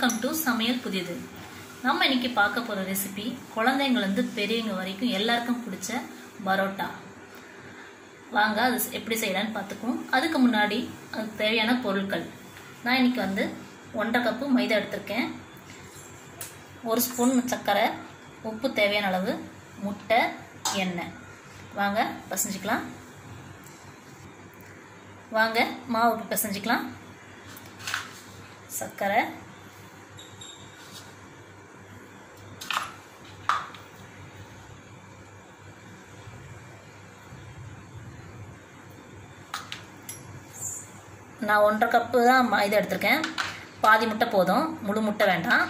Welcome to சமையல் புதியது நம்ம இன்னைக்கு பார்க்க போகிற ரெசிபி குழந்தைங்கலேருந்து பெரியவங்க வரைக்கும் எல்லாருக்கும் பிடிச்ச பரோட்டா வாங்க அது எப்படி செய்யலான்னு பார்த்துக்குவோம் அதுக்கு முன்னாடி அதுக்கு தேவையான பொருட்கள் நான் இன்னைக்கு வந்து ஒன்றரை கப்பு மைதா எடுத்திருக்கேன் ஒரு ஸ்பூன் சர்க்கரை உப்பு தேவையான அளவு முட்டை எண்ணெய் வாங்க பசஞ்சிக்கலாம் வாங்க மாவு பிசைஞ்சிக்கலாம் சர்க்கரை நான் ஒன்றரை கப்பு தான் இது எடுத்திருக்கேன் பாதி முட்டை போதும் முழு முட்டை வேண்டாம்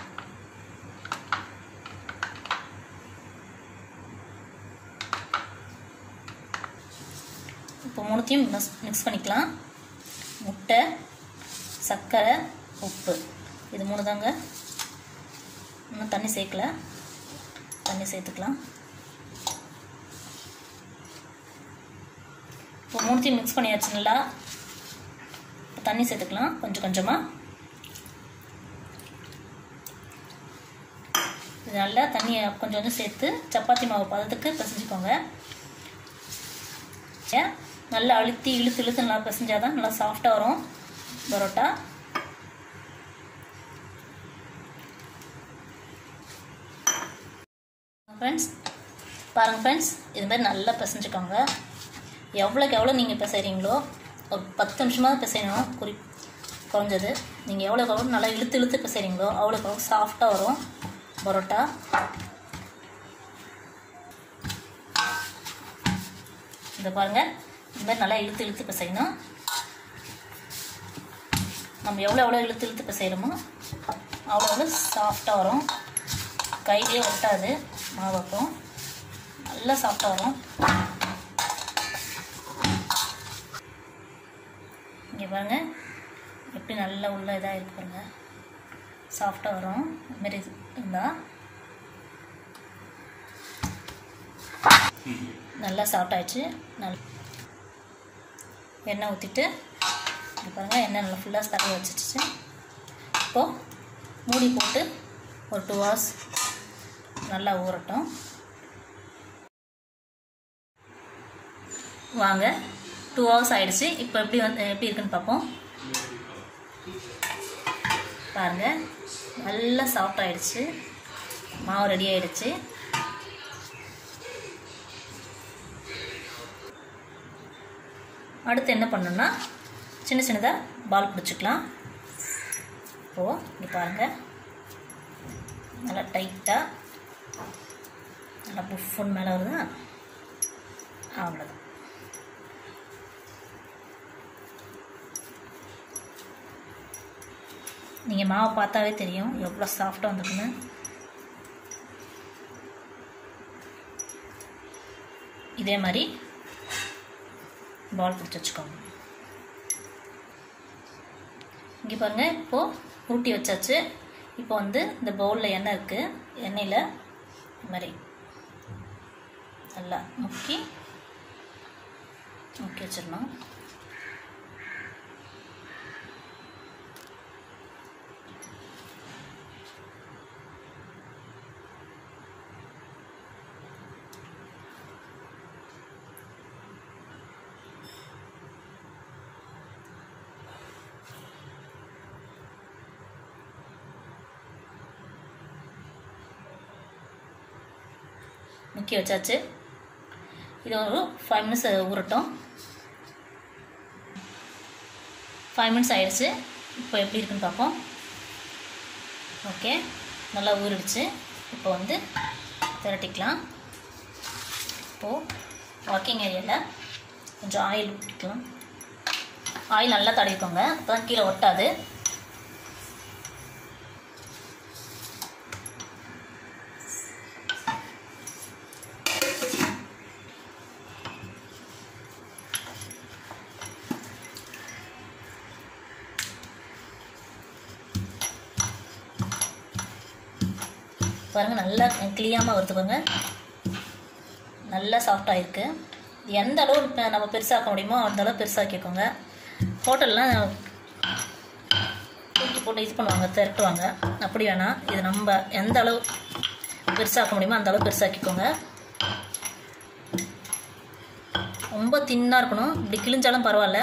இப்போ மூணுத்தையும் மிக்ஸ் மிக்ஸ் பண்ணிக்கலாம் முட்டை சர்க்கரை உப்பு இது மூணு தாங்க இன்னும் தண்ணி சேர்க்கல தண்ணி சேர்த்துக்கலாம் இப்போ மூணுத்தையும் மிக்ஸ் பண்ணியாச்சு நல்லா இப்போ தண்ணி சேர்த்துக்கலாம் கொஞ்சம் கொஞ்சமாக இது நல்லா தண்ணியை கொஞ்சம் கொஞ்சம் சேர்த்து சப்பாத்தி மாவு பதத்துக்கு பிசைஞ்சிக்கோங்க நல்லா அழுத்தி இழுத்து இழுத்து நல்லா பிசைஞ்சாதான் நல்லா சாஃப்டாக வரும் பரோட்டா ஃப்ரெண்ட்ஸ் பாருங்கள் ஃப்ரெண்ட்ஸ் இது மாதிரி நல்லா பிசைஞ்சுக்கோங்க எவ்வளோக்கு எவ்வளோ நீங்கள் பிசைறீங்களோ ஒரு பத்து நிமிஷமாக பிசையணும் குறி குறைஞ்சது நீங்கள் எவ்வளோக்கு எவ்வளோ நல்லா இழுத்து இழுத்து பிசைறீங்களோ அவ்வளோக்கு எவ்வளோ சாஃப்டாக வரும் பரோட்டா இதை பாருங்கள் இந்த மாதிரி நல்லா இழுத்து இழுத்து பிசையணும் நம்ம எவ்வளோ எவ்வளோ இழுத்து இழுத்து பிசைகிறோமோ அவ்வளோ அவ்வளோ சாஃப்டாக வரும் கையிலே ஒட்டாது மாவப்பம் நல்லா சாஃப்டாக வரும் இங்கே பாருங்கள் எப்படி நல்லா உள்ள இதாக இருக்கு பாருங்க சாஃப்டாக வரும் இதுமாரி இருந்தால் நல்லா சாஃப்ட் ஆயிடுச்சு நல் எண்ணெய் ஊற்றிட்டு இங்கே பாருங்கள் எண்ணெய் நல்லா ஃபுல்லாக தடவை வச்சிடுச்சு இப்போது மூடி போட்டு ஒரு டூ ஹவர்ஸ் நல்லா ஊறட்டும் வாங்க டூ ஹவர்ஸ் ஆயிடுச்சு இப்போ எப்படி வந்து எப்படி இருக்குன்னு பார்ப்போம் பாருங்கள் நல்லா சாஃப்ட் ஆயிடுச்சு மாவு ரெடி ஆயிடுச்சு அடுத்து என்ன பண்ணணும்னா சின்ன சின்னதாக பால் பிடிச்சிக்கலாம் இப்போது இங்கே பாருங்கள் நல்லா டைட்டாக நல்லா புஃபுன்னு மேலே வருதா அவ்வளோதான் நீங்கள் மாவை பார்த்தாவே தெரியும் எவ்வளோ சாஃப்டாக வந்திருக்குன்னு இதே மாதிரி பால் பிடிச்சி வச்சுக்கோங்க இங்கே பாருங்கள் இப்போது உருட்டி வச்சாச்சு இப்போ வந்து இந்த பவுலில் எண்ணெய் இருக்குது எண்ணெயில் இது மாதிரி நல்லா முக்கி முக்கி வச்சிடணும் முக்கி வச்சாச்சு இது ஒரு ஃபைவ் மினிட்ஸ் ஊறட்டும் ஃபைவ் மினிட்ஸ் ஆயிடுச்சு இப்போ எப்படி இருக்குன்னு பார்ப்போம் ஓகே நல்லா ஊறிடுச்சு இப்போ வந்து திரட்டிக்கலாம் இப்போது ஒர்க்கிங் ஏரியாவில் கொஞ்சம் ஆயில் ஊற்றிக்கலாம் ஆயில் நல்லா தடவிக்கோங்க அப்போ தான் கீழே ஒட்டாது பாருங்கள் நல்லா கிளியாமல் வருது பாருங்க நல்லா சாஃப்டாக இருக்குது எந்த அளவு இப்போ நம்ம பெருசாக்க முடியுமோ அந்த அளவு பெருசாக்கிக்கோங்க ஹோட்டல்லாம் தூக்கி போட்டு இது பண்ணுவாங்க திரட்டுவாங்க அப்படி வேணாம் இது நம்ம எந்த அளவு பெருசாக்க முடியுமோ அந்த அளவு பெருசாக்கிக்கோங்க ரொம்ப தின்னாக இருக்கணும் இப்படி கிழிஞ்சாலும் பரவாயில்ல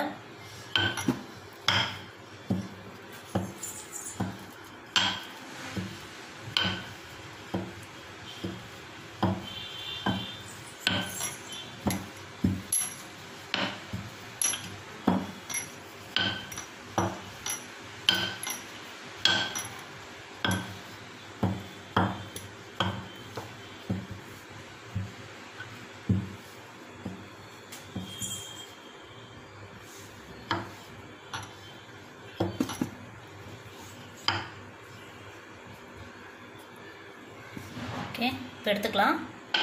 ஓகே இப்போ எடுத்துக்கலாம்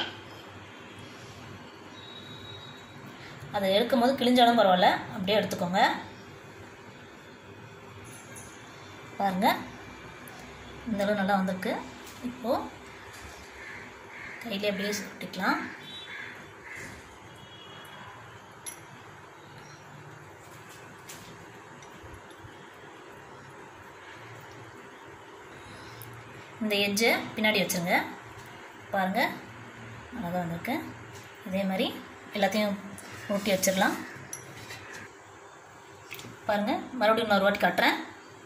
அதை எடுக்கும் போது கிழிஞ்சாலும் பரவாயில்ல அப்படியே எடுத்துக்கோங்க பாருங்க இந்த அளவு நல்லா வந்திருக்கு இப்போது கையிலே அப்படியே சுட்டிக்கலாம் இந்த எட்ஜை பின்னாடி வச்சுருங்க பாருங்கள் அழகாக வந்திருக்கு இதே மாதிரி எல்லாத்தையும் ஊட்டி வச்சிடலாம் பாருங்கள் மறுபடியும் இன்னொரு வாட்டி காட்டுறேன்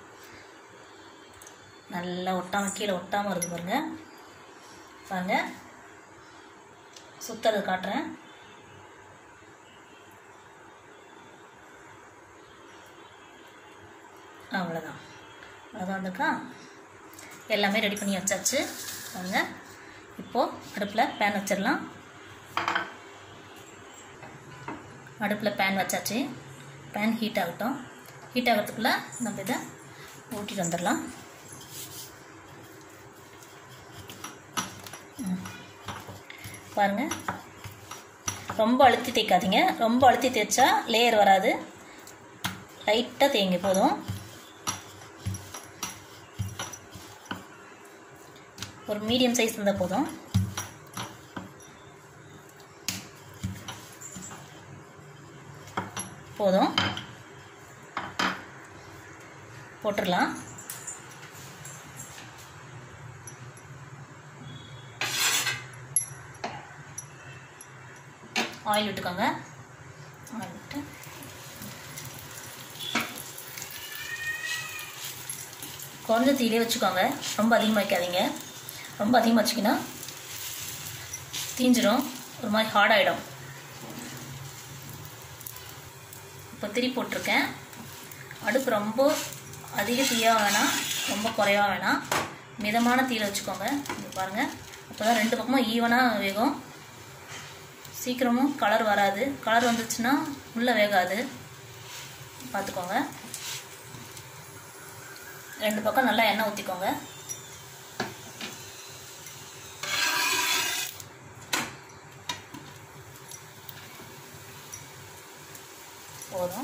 நல்லா ஒட்டாமல் கீழே ஒட்டாமல் வருது பாருங்கள் பாருங்கள் சுற்றுறது காட்டுறேன் அவ்வளோதான் அவ்வளோதான் வந்திருக்கா எல்லாமே ரெடி பண்ணி வச்சாச்சு பாருங்க இப்போது அடுப்பில் பேன் வச்சிடலாம் அடுப்பில் பேன் வச்சாச்சு பேன் ஹீட் ஆகட்டும் ஹீட் ஆகிறதுக்குள்ளே நம்ம இதை ஊட்டிட்டு வந்துடலாம் ம். பாருங்க ரொம்ப அழுத்தி தேய்க்காதீங்க ரொம்ப அழுத்தி தேய்ச்சா லேயர் வராது லைட்டாக தேய்ங்க போதும் ஒரு மீடியம் சைஸ் இருந்தால் போதும் போதும் போட்டுடலாம் ஆயில் விட்டுக்கோங்க ஆயில் விட்டு குறைஞ்ச தீயிலே வச்சுக்கோங்க ரொம்ப அதிகமாக வைக்காதீங்க ரொம்ப அதிகமாக வச்சிங்கன்னா தீஞ்சிரும் ஒரு மாதிரி ஹார்ட் ஆகிடும் இப்போ திரி போட்டிருக்கேன் அடுப்பு ரொம்ப அதிக தீயாக வேணாம் ரொம்ப குறைவா வேணாம் மிதமான தீயில் வச்சுக்கோங்க இங்க பாருங்கள் அப்போ தான் ரெண்டு பக்கமும் ஈவனாக வேகும் சீக்கிரமும் கலர் வராது கலர் வந்துச்சுன்னா உள்ளே வேகாது பார்த்துக்கோங்க ரெண்டு பக்கம் நல்லா எண்ணெய் ஊற்றிக்கோங்க போதும்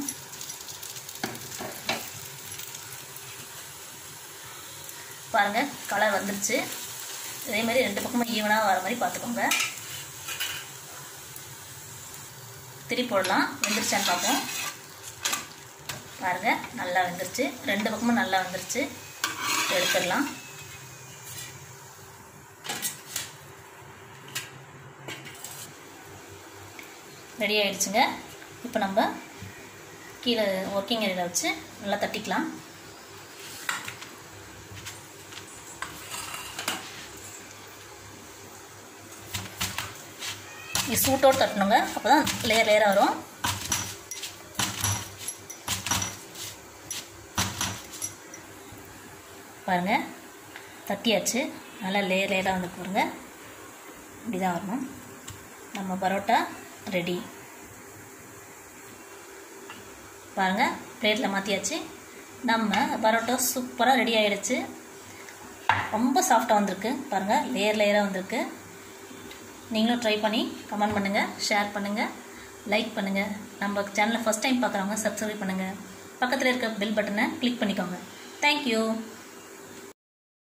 பாருங்க கலர் வந்துருச்சு இதே மாதிரி ரெண்டு பக்கமும் ஈவனாக வர மாதிரி பார்த்துக்கோங்க திரி போடலாம் வெந்துருச்சான்னு பார்ப்போம் பாருங்க நல்லா வெந்துருச்சு ரெண்டு பக்கமும் நல்லா வந்துருச்சு எடுத்துடலாம் ரெடி ஆயிடுச்சுங்க இப்போ நம்ம கீழே ஒர்க்கிங் ஏரியாவில் வச்சு நல்லா தட்டிக்கலாம் இது சூட்டோடு தட்டணுங்க அப்போ தான் லேயர் லேயராக வரும் பாருங்கள் தட்டியாச்சு நல்லா லேயர் லேயராக வந்து பாருங்க இப்படி தான் வரணும் நம்ம பரோட்டா ரெடி பாருங்கள் பிளேட்டில் மாற்றியாச்சு நம்ம பரோட்டா சூப்பராக ரெடி ஆகிடுச்சு ரொம்ப சாஃப்டாக வந்திருக்கு பாருங்கள் லேயர் லேயராக வந்திருக்கு நீங்களும் ட்ரை பண்ணி கமெண்ட் பண்ணுங்கள் ஷேர் பண்ணுங்கள் லைக் பண்ணுங்கள் நம்ம சேனலை ஃபஸ்ட் டைம் பார்க்குறவங்க சப்ஸ்கிரைப் பண்ணுங்கள் பக்கத்தில் இருக்க பெல் பட்டனை கிளிக் பண்ணிக்கோங்க தேங்க்யூ